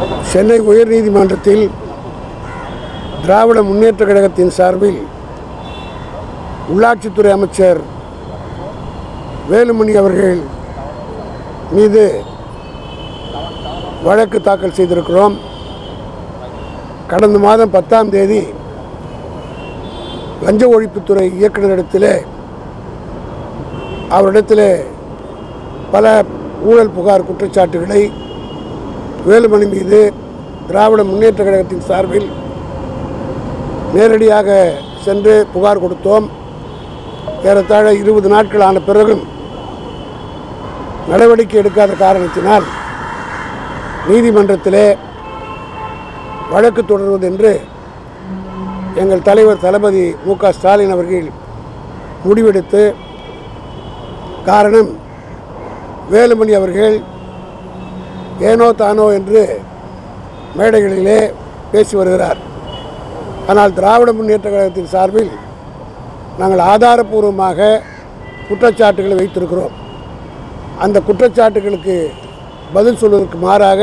சென்னை உயர்நீதிமன்றத்தில் திராவிட முன்னேற்ற கழகத்தின் சார்பில் உள்ளாட்சித்துறை அமைச்சர் வேலுமணி அவர்கள் மீது வழக்கு தாக்கல் செய்திருக்கிறோம் கடந்த மாதம் பத்தாம் தேதி லஞ்ச ஒழிப்புத்துறை இயக்குநரிடத்திலே அவரிடத்திலே பல ஊழல் புகார் குற்றச்சாட்டுகளை வேலுமணி மீது திராவிட முன்னேற்ற கழகத்தின் சார்பில் நேரடியாக சென்று புகார் கொடுத்தோம் ஏறத்தாழ இருபது நாட்கள் ஆன பிறகும் நடவடிக்கை எடுக்காத காரணத்தினால் நீதிமன்றத்திலே வழக்கு தொடர்வது என்று எங்கள் தலைவர் தளபதி மு க ஸ்டாலின் அவர்கள் முடிவெடுத்து காரணம் வேலுமணி அவர்கள் ஏனோ தானோ என்று மேடைகளிலே பேசி வருகிறார் ஆனால் திராவிட முன்னேற்ற கழகத்தின் சார்பில் நாங்கள் ஆதாரபூர்வமாக குற்றச்சாட்டுகளை வைத்திருக்கிறோம் அந்த குற்றச்சாட்டுகளுக்கு பதில் சொல்வதற்கு மாறாக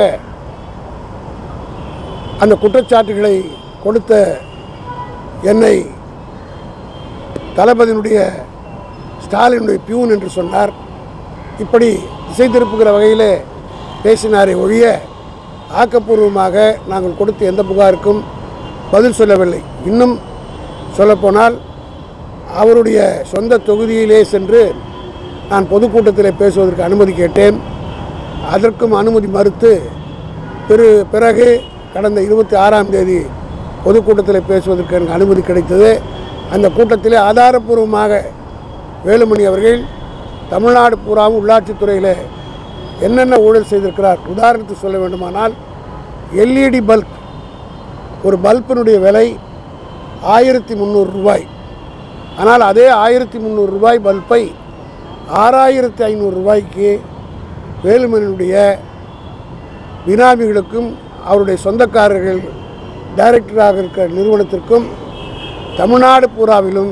அந்த குற்றச்சாட்டுகளை கொடுத்த என்னை தளபதியினுடைய ஸ்டாலினுடைய பியூன் என்று சொன்னார் இப்படி திசை திருப்புகிற வகையில் பேசினாரே ஒழிய ஆக்கப்பூர்வமாக நாங்கள் கொடுத்த எந்த புகாருக்கும் பதில் சொல்லவில்லை இன்னும் சொல்லப்போனால் அவருடைய சொந்த தொகுதியிலே சென்று நான் பொதுக்கூட்டத்தில் பேசுவதற்கு அனுமதி கேட்டேன் அதற்கும் அனுமதி மறுத்து பிற பிறகு கடந்த இருபத்தி ஆறாம் தேதி பொதுக்கூட்டத்தில் பேசுவதற்கு எனக்கு அனுமதி கிடைத்தது அந்த கூட்டத்திலே ஆதாரப்பூர்வமாக வேலுமணி அவர்கள் தமிழ்நாடு பூராவும் உள்ளாட்சித்துறையில் என்னென்ன ஊழல் செய்திருக்கிறார் உதாரணத்துக்கு சொல்ல வேண்டுமானால் எல்இடி பல்ப் ஒரு பல்பினுடைய விலை ஆயிரத்தி முந்நூறு ரூபாய் ஆனால் அதே ஆயிரத்தி முந்நூறு ரூபாய் பல்பை ஆறாயிரத்தி ஐநூறு ரூபாய்க்கு வேலுமணியுடைய பினாமிகளுக்கும் அவருடைய சொந்தக்காரர்கள் டைரக்டராக இருக்கிற நிறுவனத்திற்கும் தமிழ்நாடு பூராவிலும்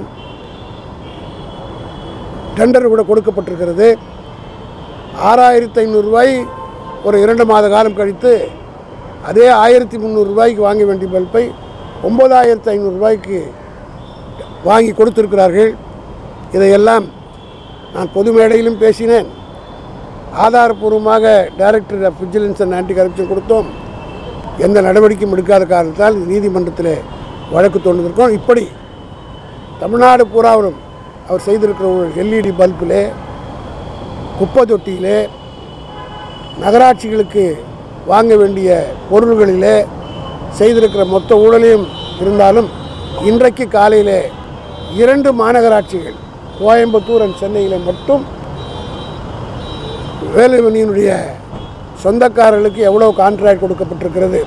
டெண்டர் கூட கொடுக்கப்பட்டிருக்கிறது ஆறாயிரத்தி ஐநூறுரூவாய் ஒரு இரண்டு மாத காலம் கழித்து அதே ஆயிரத்தி முந்நூறு ரூபாய்க்கு வாங்க வேண்டிய பல்பை ஒம்பதாயிரத்தி ஐநூறு ரூபாய்க்கு வாங்கி கொடுத்திருக்கிறார்கள் இதையெல்லாம் நான் பொது மேடையிலும் பேசினேன் ஆதாரப்பூர்வமாக director of vigilance and anti corruption கொடுத்தோம் எந்த நடவடிக்கையும் எடுக்காத காரணத்தால் நீதிமன்றத்தில் வழக்கு தோன்றிருக்கோம் இப்படி தமிழ்நாடு பூராவிலும் அவர் செய்திருக்கிற ஒரு எல்இடி பல்பிலே குப்பை தொட்டியிலே நகராட்சிகளுக்கு வாங்க வேண்டிய பொருள்களிலே செய்திருக்கிற மொத்த ஊழலையும் இருந்தாலும் இன்றைக்கு காலையிலே இரண்டு மாநகராட்சிகள் கோயம்புத்தூர் அண்ட் சென்னையில் மட்டும் வேலுமணியினுடைய சொந்தக்காரர்களுக்கு எவ்வளோ கான்ட்ராக்ட் கொடுக்கப்பட்டிருக்கிறது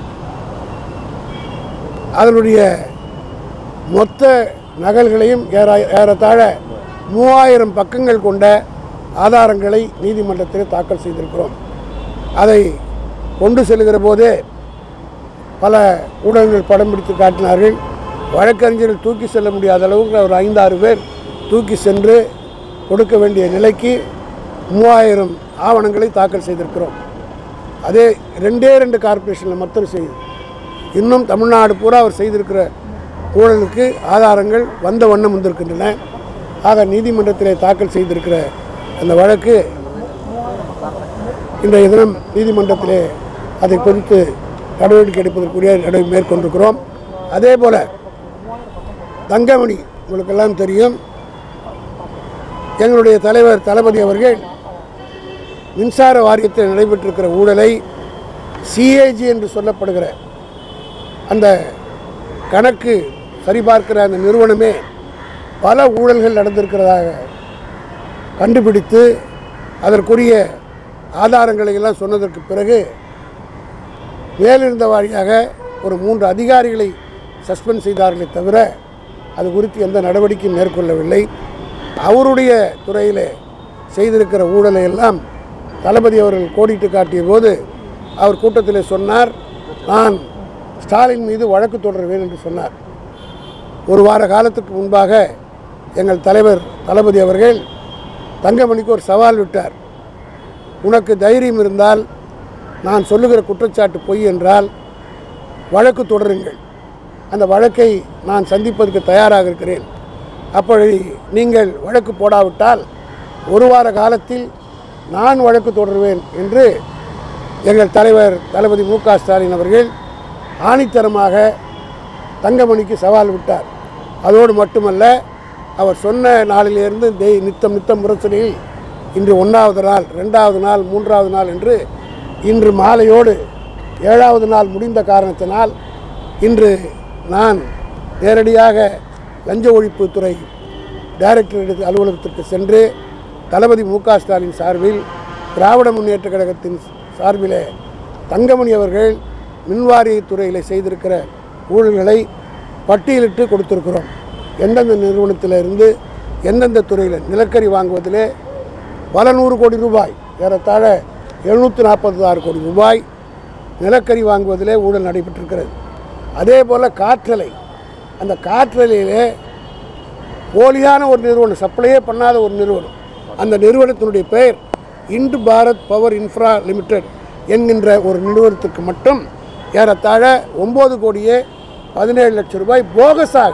அதனுடைய மொத்த நகல்களையும் ஏற ஏறத்தாழ மூவாயிரம் பக்கங்கள் கொண்ட ஆதாரங்களை நீதிமன்றத்தில் தாக்கல் செய்திருக்கிறோம் அதை கொண்டு செல்கிற போதே பல ஊடகங்கள் படம் பிடித்து காட்டினார்கள் வழக்கறிஞர்கள் தூக்கி செல்ல முடியாத அளவுக்கு ஒரு ஐந்தாறு பேர் தூக்கி சென்று கொடுக்க வேண்டிய நிலைக்கு மூவாயிரம் ஆவணங்களை தாக்கல் செய்திருக்கிறோம் அதே ரெண்டே ரெண்டு கார்ப்பரேஷனில் மட்டும் செய்து இன்னும் தமிழ்நாடு பூரா அவர் செய்திருக்கிற ஊழலுக்கு ஆதாரங்கள் வந்த வண்ணம் வந்திருக்கின்றன ஆக நீதிமன்றத்திலே தாக்கல் செய்திருக்கிற அந்த வழக்கு இன்றைய தினம் நீதிமன்றத்திலே அதை குறித்து நடவடிக்கை எடுப்பதற்குரிய நடவடிக்கை மேற்கொண்டிருக்கிறோம் அதே போல் தங்கமணி உங்களுக்கெல்லாம் தெரியும் எங்களுடைய தலைவர் தளபதி அவர்கள் மின்சார வாரியத்தில் நடைபெற்றிருக்கிற ஊழலை சிஏஜி என்று சொல்லப்படுகிற அந்த கணக்கு சரிபார்க்கிற அந்த நிறுவனமே பல ஊழல்கள் நடந்திருக்கிறதாக கண்டுபிடித்து அதற்குரிய ஆதாரங்களை எல்லாம் சொன்னதற்கு பிறகு மேலிருந்த வாரியாக ஒரு மூன்று அதிகாரிகளை சஸ்பெண்ட் செய்தார்களே தவிர அது குறித்து எந்த நடவடிக்கையும் மேற்கொள்ளவில்லை அவருடைய துறையில் செய்திருக்கிற ஊழலை எல்லாம் தளபதி அவர்கள் கோடிட்டு காட்டிய போது அவர் கூட்டத்தில் சொன்னார் நான் ஸ்டாலின் மீது வழக்கு தொடருவேன் என்று சொன்னார் ஒரு வார காலத்துக்கு முன்பாக எங்கள் தலைவர் தளபதி அவர்கள் தங்கமணிக்கு ஒரு சவால் விட்டார் உனக்கு தைரியம் இருந்தால் நான் சொல்லுகிற குற்றச்சாட்டு பொய் என்றால் வழக்கு தொடருங்கள் அந்த வழக்கை நான் சந்திப்பதற்கு தயாராக இருக்கிறேன் அப்படி நீங்கள் வழக்கு போடாவிட்டால் ஒரு வார காலத்தில் நான் வழக்கு தொடருவேன் என்று எங்கள் தலைவர் தளபதி மு க ஸ்டாலின் அவர்கள் ஆணித்தரமாக தங்கமணிக்கு சவால் விட்டார் அதோடு மட்டுமல்ல அவர் சொன்ன நாளிலிருந்து தெய் நித்தம் நித்தம் முரசொலியில் இன்று ஒன்றாவது நாள் ரெண்டாவது நாள் மூன்றாவது நாள் என்று இன்று மாலையோடு ஏழாவது நாள் முடிந்த காரணத்தினால் இன்று நான் நேரடியாக லஞ்ச ஒழிப்புத்துறை டைரக்டரேட் அலுவலகத்திற்கு சென்று தளபதி மு க ஸ்டாலின் சார்பில் திராவிட முன்னேற்ற கழகத்தின் சார்பிலே தங்கமணி அவர்கள் மின்வாரியத்துறையில் செய்திருக்கிற ஊழல்களை பட்டியலிட்டு கொடுத்திருக்கிறோம் எந்தெந்த நிறுவனத்தில் இருந்து எந்தெந்த துறையில் நிலக்கரி வாங்குவதிலே பல நூறு கோடி ரூபாய் ஏறத்தாழ எழுநூற்றி நாற்பத்தி ஆறு கோடி ரூபாய் நிலக்கரி வாங்குவதிலே ஊழல் நடைபெற்றிருக்கிறது அதே போல் காற்றலை அந்த காற்றலையிலே போலியான ஒரு நிறுவனம் சப்ளையே பண்ணாத ஒரு நிறுவனம் அந்த நிறுவனத்தினுடைய பெயர் Indu Bharat power infra limited என்கின்ற ஒரு நிறுவனத்துக்கு மட்டும் ஏறத்தாழ ஒம்பது கோடியே பதினேழு லட்சம் ரூபாய் போகஸாக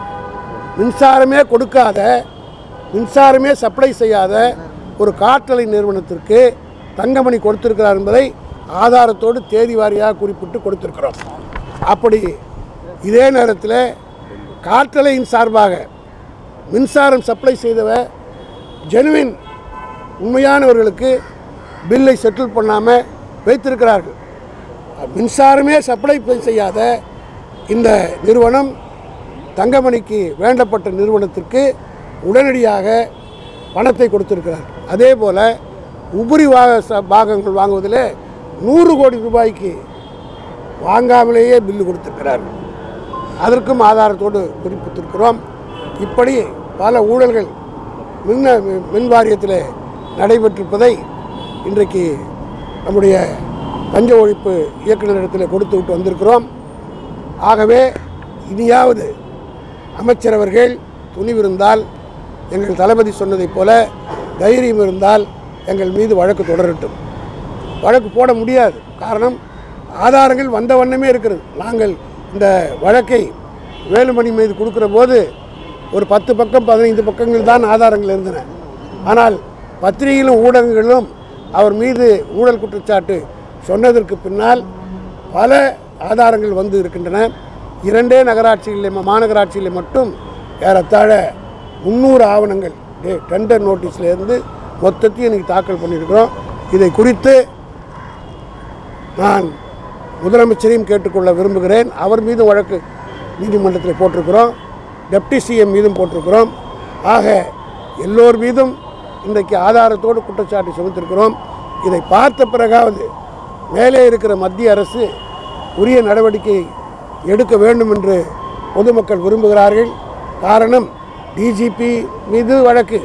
மின்சாரமே கொடுக்காத மின்சாரமே சப்ளை செய்யாத ஒரு காற்றலை நிறுவனத்திற்கு தங்கமணி கொடுத்திருக்கிறார் என்பதை ஆதாரத்தோடு தேதி வாரியாக குறிப்பிட்டு கொடுத்திருக்கிறோம் அப்படி இதே நேரத்தில் காற்றலையின் சார்பாக மின்சாரம் சப்ளை செய்தவ ஜெனுவின் உண்மையானவர்களுக்கு பில்லை செட்டில் பண்ணாமல் வைத்திருக்கிறார்கள் மின்சாரமே சப்ளை செய்யாத இந்த நிறுவனம் தங்கமணிக்கு வேண்டப்பட்ட நிறுவனத்திற்கு உடனடியாக பணத்தை கொடுத்திருக்கிறார் அதே போல் உபரி வாக ச- பாகங்கள் வாங்குவதில் நூறு கோடி ரூபாய்க்கு வாங்காமலேயே பில்லு கொடுத்திருக்கிறார் அதற்கும் ஆதாரத்தோடு குறிப்பிட்டிருக்கிறோம் இப்படி பல ஊழல்கள் மின் மின் வாரியத்தில் நடைபெற்றிருப்பதை இன்றைக்கு நம்முடைய லஞ்ச ஒழிப்பு இயக்குநரிடத்தில் கொடுத்து விட்டு வந்திருக்கிறோம் ஆகவே இனியாவது அமைச்சர் அவர்கள் துணிவிருந்தால் எங்கள் தளபதி சொன்னதைப் போல தைரியம் இருந்தால் எங்கள் மீது வழக்கு தொடரட்டும் வழக்கு போட முடியாது காரணம் ஆதாரங்கள் வந்த வண்ணமே இருக்கிறது நாங்கள் இந்த வழக்கை வேலுமணி மீது கொடுக்குற போது ஒரு பத்து பக்கம் பதினைந்து பக்கங்கள் தான் ஆதாரங்கள் இருந்தன ஆனால் பத்திரிகையிலும் ஊடகங்களிலும் அவர் மீது ஊழல் குற்றச்சாட்டு சொன்னதற்கு பின்னால் பல ஆதாரங்கள் வந்து இருக்கின்றன இரண்டே நகராட்சிகளில் மாநகராட்சியில் மட்டும் ஏறத்தாழ முந்நூறு ஆவணங்கள் டே- டெண்டர் நோட்டீஸ்ல இருந்து மொத்தத்தையும் இன்னைக்கு தாக்கல் பண்ணியிருக்கிறோம் இதை குறித்து நான் முதலமைச்சரையும் கேட்டுக்கொள்ள விரும்புகிறேன் அவர் மீதும் வழக்கு நீதிமன்றத்தில் போட்டிருக்கிறோம் டெப்டி சிஎம் மீதும் போட்டிருக்கிறோம் ஆக எல்லோர் மீதும் இன்றைக்கு ஆதாரத்தோடு குற்றச்சாட்டு சுமத்திருக்கிறோம் இதை பார்த்த பிறகாவது மேலே இருக்கிற மத்திய அரசு உரிய நடவடிக்கை எடுக்க வேண்டும் என்று பொதுமக்கள் விரும்புகிறார்கள் காரணம் டிஜிபி மீது வழக்கு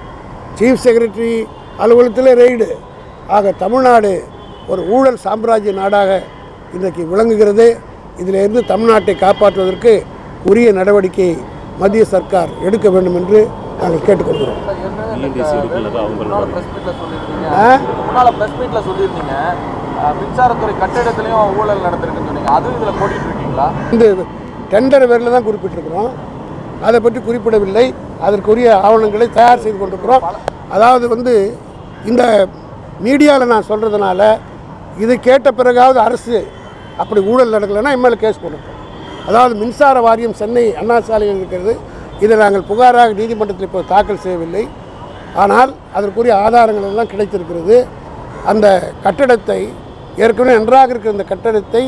சீஃப் செக்ரட்டரி அலுவலகத்தில் ரெய்டு ஆக தமிழ்நாடு ஒரு ஊழல் சாம்ராஜ்ய நாடாக இன்றைக்கு விளங்குகிறது இதிலிருந்து தமிழ்நாட்டை காப்பாற்றுவதற்கு உரிய நடவடிக்கை மத்திய சர்க்கார் எடுக்க வேண்டும் என்று நாங்கள் கேட்டுக்கொள்கிறோம் ENDC இருக்குல்ல, அவங்களோட ப்ரெஸ் மீட்ல சொல்லியிருந்தீங்க ஆ? முன்னால ப்ரெஸ் மீட்ல சொல்லியிருந்தீங்க அஹ், மின்சாரத்துறை கட்டிடத்திலையும் ஊழல் நடந்திருக்குன்னு சொன்னீங்க அதுவும் இதுல போட்டிட்டு இருக்கீங்களா இந்த டெண்டர் பேரில் தான் குறிப்பிட்டிருக்கிறோம் அதை பற்றி குறிப்பிடவில்லை அதற்குரிய ஆவணங்களை தயார் செய்து கொண்டிருக்கிறோம் அதாவது வந்து இந்த மீடியாவில் நான் சொல்கிறதுனால இது கேட்ட பிறகாவது அரசு அப்படி ஊழல் நடக்கலைன்னா எம்எல்ஏ கேஸ் போட்டிருக்கோம் அதாவது மின்சார வாரியம் சென்னை அண்ணா சாலையில் இருக்கிறது இதை நாங்கள் புகாராக நீதிமன்றத்தில் இப்போ தாக்கல் செய்யவில்லை ஆனால் அதற்குரிய ஆதாரங்கள் எல்லாம் கிடைத்திருக்கிறது அந்த கட்டடத்தை ஏற்கனவே நன்றாக இருக்கிற இந்த கட்டடத்தை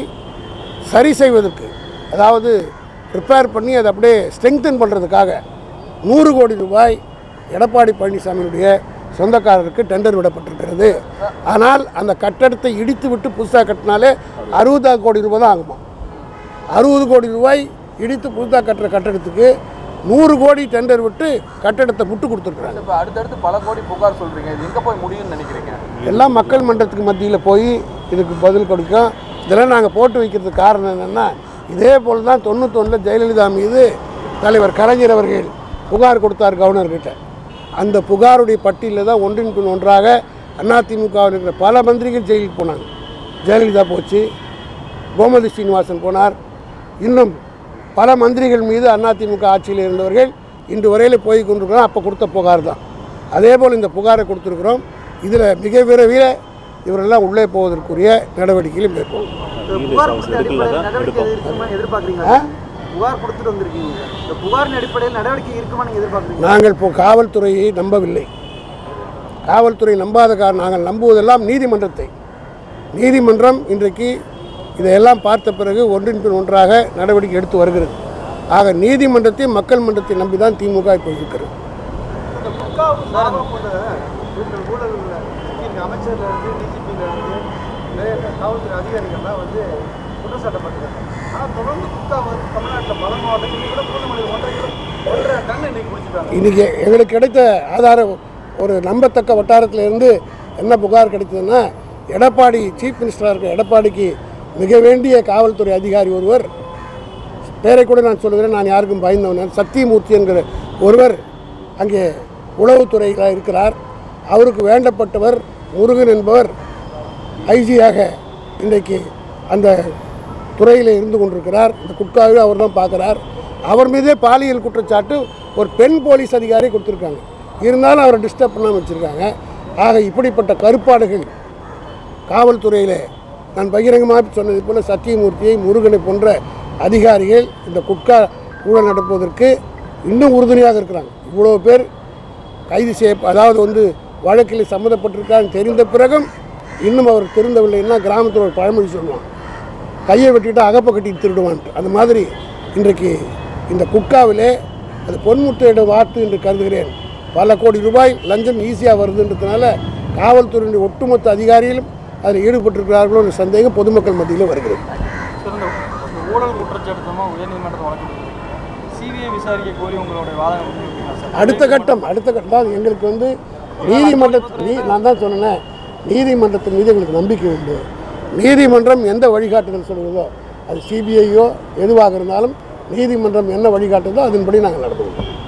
சரி செய்வதற்கு அதாவது ரிப்பேர் பண்ணி அதை அப்படியே ஸ்ட்ரெங்தன் பண்ணுறதுக்காக நூறு கோடி ரூபாய் எடப்பாடி பழனிசாமியினுடைய சொந்தக்காரருக்கு டெண்டர் விடப்பட்டிருக்கிறது ஆனால் அந்த கட்டடத்தை இடித்து விட்டு புதுசாக கட்டினாலே அறுபது கோடி ரூபாய் தான் ஆகுமா அறுபது கோடி ரூபாய் இடித்து புதுசாக கட்டுற கட்டடத்துக்கு நூறு கோடி டெண்டர் விட்டு கட்டடத்தை விட்டு கொடுத்துருக்குறாங்க இப்போ அடுத்தடுத்து பல கோடி புகார் சொல்றீங்க இது எங்க போய் முடியும்னு நினைக்கிறீங்க எல்லாம் மக்கள் மன்றத்துக்கு மத்தியில் போய் இதுக்கு பதில் கொடுக்கும் இதெல்லாம் நாங்கள் போட்டு வைக்கிறதுக்கு காரணம் என்னென்னா இதே போல் தான் தொண்ணூத்தொன்னில் ஜெயலலிதா மீது தலைவர் கலைஞர் அவர்கள் புகார் கொடுத்தார் கவர்னர்கிட்ட அந்த புகாருடைய பட்டியலில் தான் ஒன்றின் பின் ஒன்றாக அதிமுகவில் இருக்கிற பல மந்திரிகள் ஜெயிலுக்கு போனாங்க ஜெயலலிதா போச்சு கோமதி ஸ்ரீனிவாசன் போனார் இன்னும் பல மந்திரிகள் மீது அதிமுக ஆட்சியில் இருந்தவர்கள் இன்று வரையில் போய் கொண்டிருக்கிறோம் அப்போ கொடுத்த புகார் தான் அதே போல் இந்த புகாரை கொடுத்துருக்குறோம் இதில் மிக விரைவில் இவரெல்லாம் உள்ளே போவதற்குரிய நடவடிக்கைகளை மேற்கொள்ளும் இந்த புகார் கொடுத்த அடிப்படையில் நடவடிக்கை இருக்குமான்னு எதிர்பார்க்குறீங்களா புகார் கொடுத்துட்டு வந்திருக்கீங்க இந்த புகாரின் அடிப்படையில் நடவடிக்கை இருக்குமா நீங்க எதிர்பார்க்குறீங்க நாங்கள் இப்போ காவல்துறையை நம்பவில்லை காவல்துறை நம்பாத காரணம் நாங்கள் நம்புவதெல்லாம் நீதிமன்றத்தை நீதிமன்றம் இன்றைக்கு இதையெல்லாம் பார்த்த பிறகு ஒன்றின் பின் ஒன்றாக நடவடிக்கை எடுத்து வருகிறது ஆக நீதிமன்றத்தை மக்கள் மன்றத்தை நம்பி தான் திமுக இப்போ இருக்கிறது இந்த புகார் சாரம் போன்ற ஊழல் அமைச்சர்ல இருந்து டிஜிபியில இருந்து நிறைய காவல்துறை அதிகாரிகள்லாம் வந்து குற்றம் சாட்டப்பட்டிருக்காங்க ஆனால் தொடர்ந்து குக்கா வந்து தமிழ்நாட்டில் பல மாவட்டங்கள் கூட பூந்தமல்லி ஒன்றரை கிலோ ஒன்றரை டன் இன்னைக்கு பிடிச்சிட்டாங்க இன்றைக்கி எங்களுக்கு கிடைத்த ஆதார ஒரு நம்பத்தக்க வட்டாரத்தில் இருந்து என்ன புகார் கிடைத்ததுன்னா எடப்பாடி சீஃப் மினிஸ்டராக இருக்க எடப்பாடிக்கு மிக வேண்டிய காவல்துறை அதிகாரி ஒருவர் பேரை கூட நான் சொல்லுகிறேன் நான் யாருக்கும் பயந்தவன் சத்தியமூர்த்தி என்கிற ஒருவர் அங்கே உளவுத்துறையில் இருக்கிறார் அவருக்கு வேண்டப்பட்டவர் முருகன் என்பவர் ஐஜியாக இன்றைக்கு அந்த துறையில் இருந்து கொண்டிருக்கிறார் இந்த குட்காவை அவர் தான் பார்க்குறார் அவர் மீதே பாலியல் குற்றச்சாட்டு ஒரு பெண் போலீஸ் அதிகாரி கொடுத்துருக்காங்க இருந்தாலும் அவரை டிஸ்டர்ப் பண்ணாமல் வச்சுருக்காங்க ஆக இப்படிப்பட்ட கருப்பாடுகள் காவல்துறையில் நான் பகிரங்கமாக சொன்னது போல் சத்தியமூர்த்தியை முருகனை போன்ற அதிகாரிகள் இந்த குட்கா ஊழல் நடப்பதற்கு இன்னும் உறுதுணையாக இருக்கிறாங்க இவ்வளோ பேர் கைது செய்ய அதாவது வந்து வழக்கில் சம்மந்தப்பட்டிருக்கான்னு தெரிந்த பிறகும் இன்னும் அவர் திருந்தவில்லைன்னா கிராமத்தில் ஒரு பழமொழி சொல்லுவான் கையை வெட்டிட்டு அகப்பை கட்டிட்டு திருடுவான்ட்டு அந்த மாதிரி இன்றைக்கு இந்த குட்காவிலே அது பொன்முட்டையிட வாட்டு என்று கருதுகிறேன் பல கோடி ரூபாய் லஞ்சம் ஈஸியாக வருதுன்றதுனால காவல்துறையினுடைய ஒட்டுமொத்த அதிகாரிகளும் அதில் ஈடுபட்டிருக்கிறார்களோ என்ற சந்தேகம் பொதுமக்கள் மத்தியில் வருகிறது சார் இந்த இந்த ஊழல் குற்றச்சாட்டுமா உயர்நீதிமன்றத்தில் வழக்கு சிபிஐ விசாரிக்க கோரி உங்களுடைய வாதம் முன்வைப்பீங்களா சார் அடுத்த கட்டம் அடுத்த கட்டம் தான் எங்களுக்கு வந்து நீதிமன்ற நீ நான் தான் சொன்னேன் நீதிமன்றத்தின் மீது எங்களுக்கு நம்பிக்கை உண்டு நீதிமன்றம் எந்த வழிகாட்டுதல் சொல்கிறதோ அது சிபிஐயோ எதுவாக இருந்தாலும் நீதிமன்றம் என்ன வழிகாட்டுதோ அதன்படி நாங்கள் நடத்துவோம்